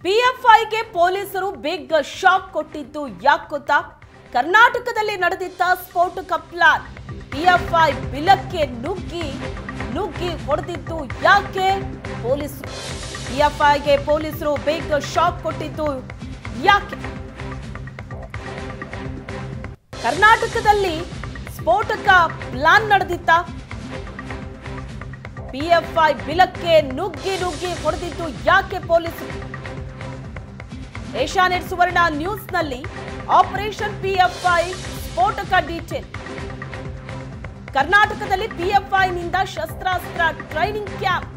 ಪಿಎಫ್ಐಗೆ ಪೊಲೀಸರು big shock ಕೊಟ್ಟಿದ್ದು ಯಾಕೆ ಗೊತ್ತಾ ಕರ್ನಾಟಕದಲ್ಲಿ ನಡೆದಿದ್ದ ಸ್ಫೋಟಕ ಪ್ಲಾನ್ ಪಿಎಫ್ಐ ಬಿಲಕ್ಕೆ ನುಗ್ಗಿ ನುಗ್ಗಿ ಹೊಡೆದಿದ್ದು ಯಾಕೆ ಪೊಲೀಸರು ಪಿಎಫ್ಐಗೆ ಪೊಲೀಸರು ಬಿಗ್ ಶಾಕ್ ಕೊಟ್ಟಿದ್ದು ಯಾಕೆ ಕರ್ನಾಟಕದಲ್ಲಿ ಸ್ಫೋಟಕ ಪ್ಲಾನ್ ನಡೆದಿತ್ತ ಪಿಎಫ್ಐ ಬಿಲಕ್ಕೆ ನುಗ್ಗಿ ನುಗ್ಗಿ ಹೊಡೆದಿದ್ದು ಯಾಕೆ ಪೊಲೀಸರು ಏಷ್ಯಾನೆಟ್ ಸುವರ್ಣ ನ್ಯೂಸ್ನಲ್ಲಿ ಆಪರೇಷನ್ ಪಿಎಫ್ಐ ಸ್ಫೋಟಕ ಡೀಟೇಲ್ ಕರ್ನಾಟಕದಲ್ಲಿ ಪಿಎಫ್ಐನಿಂದ ಶಸ್ತ್ರಾಸ್ತ್ರ ಟ್ರೈನಿಂಗ್ ಕ್ಯಾಂಪ್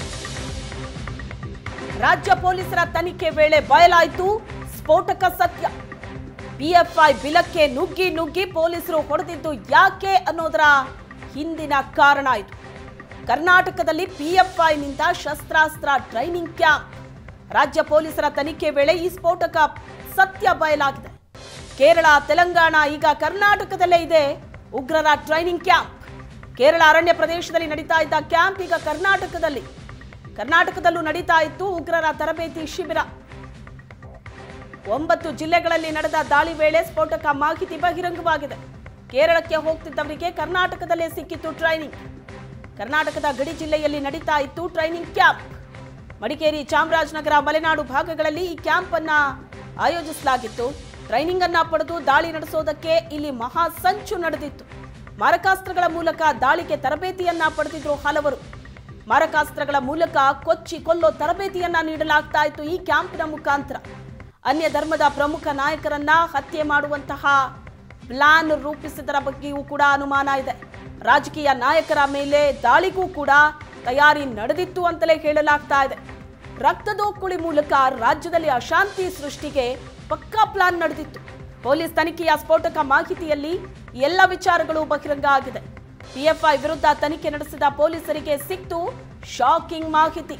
ರಾಜ್ಯ ಪೊಲೀಸರ ತನಿಖೆ ವೇಳೆ ಬಯಲಾಯಿತು ಸ್ಫೋಟಕ ಸತ್ಯ ಪಿಎಫ್ಐ ಬಿಲಕ್ಕೆ ನುಗ್ಗಿ ನುಗ್ಗಿ ಪೊಲೀಸರು ಹೊಡೆದಿದ್ದು ಯಾಕೆ ಅನ್ನೋದರ ಹಿಂದಿನ ಕಾರಣ ಇದು ಕರ್ನಾಟಕದಲ್ಲಿ ಪಿಎಫ್ಐನಿಂದ ಶಸ್ತ್ರಾಸ್ತ್ರ ಟ್ರೈನಿಂಗ್ ಕ್ಯಾಂಪ್ ರಾಜ್ಯ ಪೊಲೀಸರ ತನಿಖೆ ವೇಳೆ ಈ ಸ್ಫೋಟಕ ಸತ್ಯ ಬಯಲಾಗಿದೆ ಕೇರಳ ತೆಲಂಗಾಣ ಈಗ ಕರ್ನಾಟಕದಲ್ಲೇ ಇದೆ ಉಗ್ರರ ಟ್ರೈನಿಂಗ್ ಕ್ಯಾಂಪ್ ಕೇರಳ ಅರಣ್ಯ ಪ್ರದೇಶದಲ್ಲಿ ನಡೀತಾ ಇದ್ದ ಕ್ಯಾಂಪ್ ಈಗ ಕರ್ನಾಟಕದಲ್ಲಿ ಕರ್ನಾಟಕದಲ್ಲೂ ನಡೀತಾ ಇತ್ತು ಉಗ್ರರ ತರಬೇತಿ ಶಿಬಿರ ಒಂಬತ್ತು ಜಿಲ್ಲೆಗಳಲ್ಲಿ ನಡೆದ ದಾಳಿ ವೇಳೆ ಸ್ಫೋಟಕ ಮಾಹಿತಿ ಬಹಿರಂಗವಾಗಿದೆ ಕೇರಳಕ್ಕೆ ಹೋಗ್ತಿದ್ದವರಿಗೆ ಕರ್ನಾಟಕದಲ್ಲೇ ಸಿಕ್ಕಿತ್ತು ಟ್ರೈನಿಂಗ್ ಕರ್ನಾಟಕದ ಗಡಿ ಜಿಲ್ಲೆಯಲ್ಲಿ ನಡೀತಾ ಇತ್ತು ಟ್ರೈನಿಂಗ್ ಕ್ಯಾಂಪ್ ಮಡಿಕೇರಿ ಚಾಮರಾಜನಗರ ಮಲೆನಾಡು ಭಾಗಗಳಲ್ಲಿ ಈ ಕ್ಯಾಂಪ್ ಅನ್ನ ಆಯೋಜಿಸಲಾಗಿತ್ತು ಟ್ರೈನಿಂಗ್ ಅನ್ನ ಪಡೆದು ದಾಳಿ ನಡೆಸೋದಕ್ಕೆ ಇಲ್ಲಿ ಮಹಾ ಸಂಚು ನಡೆದಿತ್ತು ಮಾರಕಾಸ್ತ್ರಗಳ ಮೂಲಕ ದಾಳಿಗೆ ತರಬೇತಿಯನ್ನ ಪಡೆದಿದ್ರು ಹಲವರು ಮಾರಕಾಸ್ತ್ರಗಳ ಮೂಲಕ ಕೊಚ್ಚಿ ಕೊಲ್ಲೋ ತರಬೇತಿಯನ್ನ ನೀಡಲಾಗ್ತಾ ಇತ್ತು ಈ ಕ್ಯಾಂಪ್ನ ಮುಖಾಂತರ ಅನ್ಯ ಧರ್ಮದ ಪ್ರಮುಖ ನಾಯಕರನ್ನ ಹತ್ಯೆ ಮಾಡುವಂತಹ ಪ್ಲಾನ್ ರೂಪಿಸಿದರ ಬಗ್ಗೆಯೂ ಕೂಡ ಅನುಮಾನ ಇದೆ ರಾಜಕೀಯ ನಾಯಕರ ಮೇಲೆ ದಾಳಿಗೂ ಕೂಡ ತಯಾರಿ ನಡೆದಿತ್ತು ಅಂತಲೇ ಹೇಳಲಾಗ್ತಾ ಇದೆ ರಕ್ತದೋಕುಳಿ ಮೂಲಕ ರಾಜ್ಯದಲ್ಲಿ ಅಶಾಂತಿ ಸೃಷ್ಟಿಗೆ ಪಕ್ಕಾ ಪ್ಲಾನ್ ನಡೆದಿತ್ತು ಪೊಲೀಸ್ ತನಿಖೆಯ ಸ್ಫೋಟಕ ಮಾಹಿತಿಯಲ್ಲಿ ಎಲ್ಲ ವಿಚಾರಗಳು ಬಹಿರಂಗ ಆಗಿದೆ ಪಿಎಫ್ಐ ವಿರುದ್ಧ ತನಿಖೆ ನಡೆಸಿದ ಪೊಲೀಸರಿಗೆ ಸಿಕ್ತು ಶಾಕಿಂಗ್ ಮಾಹಿತಿ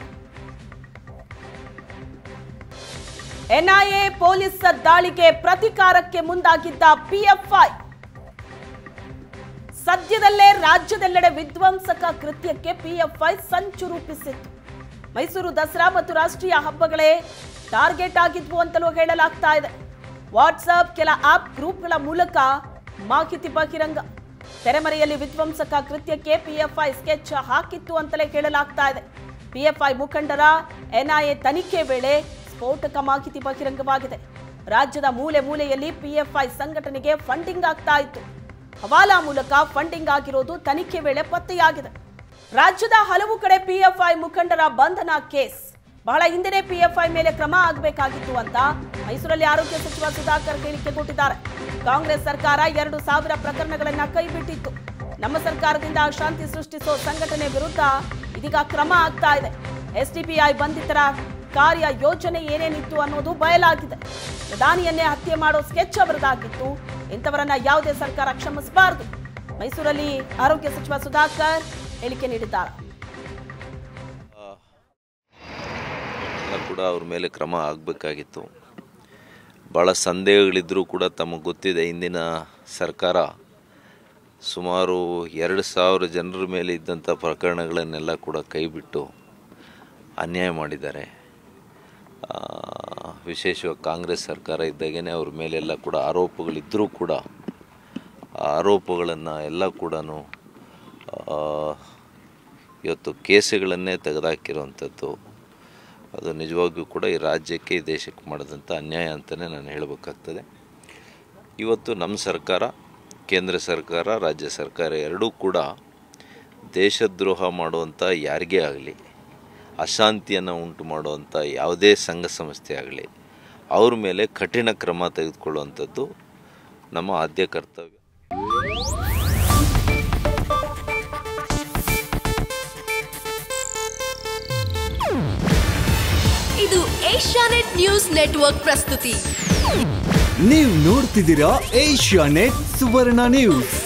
ಎನ್ಐಎ ಪೊಲೀಸ್ ದಾಳಿಗೆ ಪ್ರತಿಕಾರಕ್ಕೆ ಮುಂದಾಗಿದ್ದ ಪಿಎಫ್ಐ ಸದ್ಯದಲ್ಲೇ ರಾಜ್ಯದೆಲ್ಲೆಡೆ ವಿಧ್ವಂಸಕ ಕೃತ್ಯಕ್ಕೆ ಪಿಎಫ್ಐ ಸಂಚು ರೂಪಿಸಿತ್ತು ಮೈಸೂರು ದಸರಾ ಮತ್ತು ರಾಷ್ಟ್ರೀಯ ಹಬ್ಬಗಳೇ ಟಾರ್ಗೆಟ್ ಆಗಿದ್ವು ಅಂತಲೂ ಹೇಳಲಾಗ್ತಾ ಇದೆ ವಾಟ್ಸಪ್ ಕೆಲ ಆಪ್ ಗ್ರೂಪ್ಗಳ ಮೂಲಕ ಮಾಹಿತಿ ಬಹಿರಂಗ ತೆರೆಮರೆಯಲ್ಲಿ ವಿಧ್ವಂಸಕ ಕೃತ್ಯಕ್ಕೆ ಪಿಎಫ್ಐ ಸ್ಕೆಚ್ ಹಾಕಿತ್ತು ಅಂತಲೇ ಹೇಳಲಾಗ್ತಾ ಇದೆ ಪಿಎಫ್ಐ ಮುಖಂಡರ ಎನ್ಐಎ ತನಿಖೆ ವೇಳೆ ಸ್ಫೋಟಕ ಮಾಹಿತಿ ಬಹಿರಂಗವಾಗಿದೆ ರಾಜ್ಯದ ಮೂಲೆ ಮೂಲೆಯಲ್ಲಿ ಪಿಎಫ್ಐ ಸಂಘಟನೆಗೆ ಫಂಡಿಂಗ್ ಆಗ್ತಾ ಇತ್ತು ಹವಾಲಾ ಮೂಲಕ ಫಂಡಿಂಗ್ ಆಗಿರೋದು ತನಿಖೆ ವೇಳೆ ಪತ್ತೆಯಾಗಿದೆ ರಾಜ್ಯದ ಹಲವು ಕಡೆ ಪಿಎಫ್ಐ ಮುಖಂಡರ ಬಂಧನ ಕೇಸ್ ಬಹಳ ಹಿಂದೆನೇ ಪಿಎಫ್ಐ ಮೇಲೆ ಕ್ರಮ ಆಗಬೇಕಾಗಿತ್ತು ಅಂತ ಮೈಸೂರಲ್ಲಿ ಆರೋಗ್ಯ ಸಚಿವ ಸುಧಾಕರ್ ಹೇಳಿಕೆ ಕೊಟ್ಟಿದ್ದಾರೆ ಕಾಂಗ್ರೆಸ್ ಸರ್ಕಾರ ಎರಡು ಸಾವಿರ ಪ್ರಕರಣಗಳನ್ನ ಕೈಬಿಟ್ಟಿತ್ತು ನಮ್ಮ ಸರ್ಕಾರದಿಂದ ಅಶಾಂತಿ ಸೃಷ್ಟಿಸೋ ಸಂಘಟನೆ ವಿರುದ್ಧ ಇದೀಗ ಕ್ರಮ ಆಗ್ತಾ ಇದೆ ಎಸ್ಡಿಪಿಐ ಬಂಧಿತರ ಕಾರ್ಯ ಯೋಜನೆ ಏನೇನಿತ್ತು ಅನ್ನೋದು ಬಯಲಾಗಿದೆ ಪ್ರಧಾನಿಯನ್ನೇ ಹತ್ಯೆ ಮಾಡೋ ಸ್ಕೆಚ್ ಅವರದಾಗಿತ್ತು ಇಂಥವರನ್ನ ಯಾವುದೇ ಸರ್ಕಾರ ಕ್ಷಮಿಸಬಾರದು ಮೈಸೂರಲ್ಲಿ ಆರೋಗ್ಯ ಸಚಿವ ಸುಧಾಕರ್ ಹೇಳಿಕೆ ನೀಡಿದ್ದಾರೆ ಎಲ್ಲ ಕೂಡ ಅವ್ರ ಮೇಲೆ ಕ್ರಮ ಆಗಬೇಕಾಗಿತ್ತು ಭಾಳ ಸಂದೇಹಗಳಿದ್ದರೂ ಕೂಡ ತಮಗೆ ಗೊತ್ತಿದೆ ಇಂದಿನ ಸರ್ಕಾರ ಸುಮಾರು ಎರಡು ಸಾವಿರ ಜನರ ಮೇಲೆ ಇದ್ದಂಥ ಪ್ರಕರಣಗಳನ್ನೆಲ್ಲ ಕೂಡ ಕೈಬಿಟ್ಟು ಅನ್ಯಾಯ ಮಾಡಿದ್ದಾರೆ ಆ, ವಿಶೇಷವಾಗಿ ಕಾಂಗ್ರೆಸ್ ಸರ್ಕಾರ ಇದ್ದಾಗೇ ಅವ್ರ ಮೇಲೆಲ್ಲ ಕೂಡ ಆರೋಪಗಳಿದ್ದರೂ ಕೂಡ ಆ ಆರೋಪಗಳನ್ನು ಎಲ್ಲ ಕೂಡ ಇವತ್ತು ಕೇಸುಗಳನ್ನೇ ತೆಗೆದುಹಾಕಿರುವಂಥದ್ದು ಅದು ನಿಜವಾಗಿಯೂ ಕೂಡ ಈ ರಾಜ್ಯಕ್ಕೆ ಈ ದೇಶಕ್ಕೆ ಮಾಡಿದಂಥ ಅನ್ಯಾಯ ಅಂತಲೇ ನಾನು ಹೇಳಬೇಕಾಗ್ತದೆ ಇವತ್ತು ನಮ್ಮ ಸರ್ಕಾರ ಕೇಂದ್ರ ಸರ್ಕಾರ ರಾಜ್ಯ ಸರ್ಕಾರ ಎರಡೂ ಕೂಡ ದೇಶದ್ರೋಹ ಮಾಡುವಂಥ ಯಾರಿಗೇ ಆಗಲಿ ಅಶಾಂತಿಯನ್ನು ಉಂಟು ಮಾಡುವಂಥ ಯಾವುದೇ ಸಂಘ ಸಂಸ್ಥೆ ಆಗಲಿ ಅವ್ರ ಮೇಲೆ ಕಠಿಣ ಕ್ರಮ ತೆಗೆದುಕೊಳ್ಳುವಂಥದ್ದು ನಮ್ಮ ಆದ್ಯ ಕರ್ತವ್ಯ ಇದು ಏಷ್ಯಾನೆಟ್ ನ್ಯೂಸ್ ನೆಟ್ವರ್ಕ್ ಪ್ರಸ್ತುತಿ ನೀವು ನೋಡ್ತಿದ್ದೀರಾ ಏಷ್ಯಾ ನೆಟ್ ಸುವರ್ಣ ನ್ಯೂಸ್